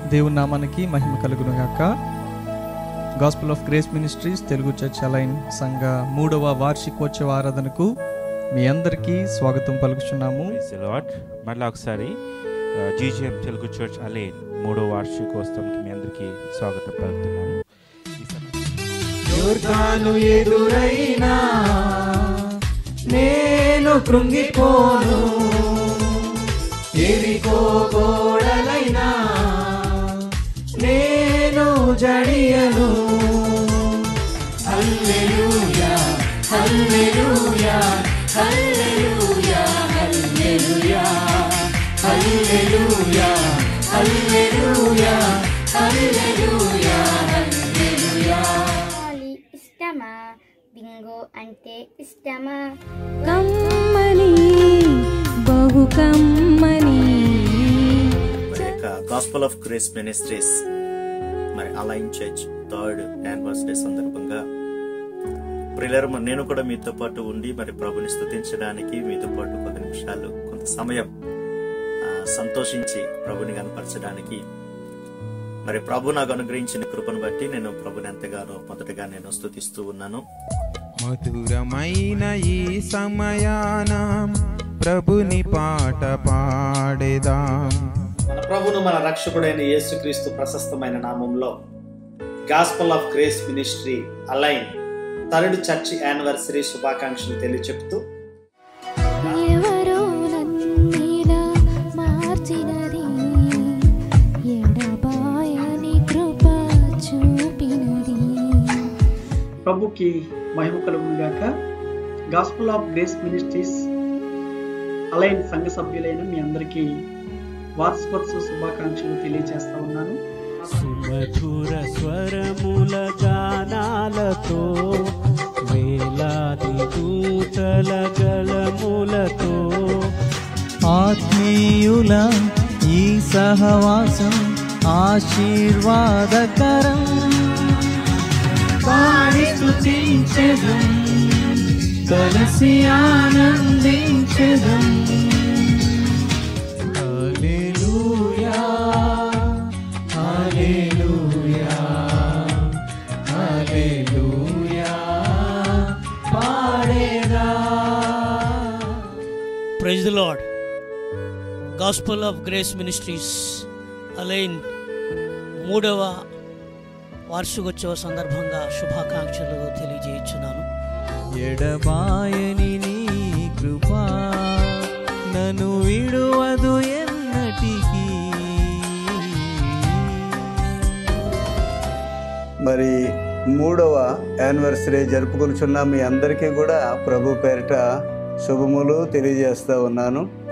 దేవుని నామానికి మహిమ కలుగును గాక gospel of grace ministries Telugu church అలైన్ సంఘ మూడవ వార్షికోత్సవ ఆరాధనకు మీ అందరికీ స్వాగతం పలుకుచున్నాము ప్రైజ్ ది లార్డ్ మళ్ళీ ఒకసారి జీజీఎం తెలుగు చర్చ్ అలేన్ మూడో వార్షికోత్సవంకి మీ అందరికీ స్వాగతం పలుకుతున్నాము ఈ సమయం యోర్దాను ఎదురైనా నేను కృంగిపోను ఎరికో గోడలైనా నేను జడియను హల్లెలూయా హల్లెలూయా హల్లెలూయా హల్లెలూయా హల్లెలూయా హల్లెలూయా హల్లెలూయా హల్లెలూయా కాలి ఇష్టమా బింగో అంటే ఇష్టమా కమ్మని బహు కమ్మని మరి యొక్క గాస్పల్ ఆఫ్ గ్రేస్ మినిస్ట్రీస్ మరి అలైన్ చర్చ్ థర్డ్ యానివర్సరీ సందర్భంగా ప్రియులర్ నేను కూడా మీతో పాటు ఉండి మరి ప్రభుని స్తుతించడానికి మీతో పాటు కొద్ది నిమిషాలు కొంత సమయం ఆ, సంతోషించి ప్రభుని కనపరచడానికి మరి ప్రభు నాకు అనుగ్రహించిన కృపను బట్టి నేను ప్రభుని ఎంతగానో మొదటగా నేను స్తుతిస్తూ ఉన్నాను మధురమైన ఈ సమయాన ప్రభుని పాట పాడేదాం మన ప్రభును మన రక్షకుడైన యేసుక్రీస్తు ప్రశస్తమైన నామంలో గాస్పల్ ఆఫ్ గ్రేస్ మినిస్ట్రీ అలైన్ థర్డ్ చర్చ్ యానివర్సరీ శుభాకాంక్షలు తెలియచెప్తూ ఎవరో నన్నిలా మార్చినది ఎడబాయని కృప చూపినది ప్రభుకి మహిమ కలుగును గాక గాస్పుల్ ఆఫ్ గ్రేస్ మినిస్ట్రీస్ అలైన్ సంఘ సభ్యులైన మీ అందరికీ వార్షికోత్సవ శుభాకాంక్షలు తెలియజేస్తా ఉన్నాను సుమధుర స్వరముల గానాలతో వేలాది దూతల గళములతో ఆత్మీయుల ఈ సహవాసం ఆశీర్వాదకరం పాడి స్తుతించెదం కలిసి ఆనందించెదం హల్లెలూయా హల్లెలూయా హల్లెలూయా పాడేదా praise the lord gospel of grace ministries అలైన్ మూడవ వార్షికోత్సవ సందర్భంగా శుభాకాంక్షలు తెలియజేయుచున్నాను ఎడబాయని నీ కృపా నన్ను విడువదు ఎన్నటికీ మరి మూడవ యానివర్సరీ జరుపుకొనుచున్న మీ అందరికీ కూడా ప్రభు పేరిట శుభములు తెలియజేస్తూ ఉన్నాను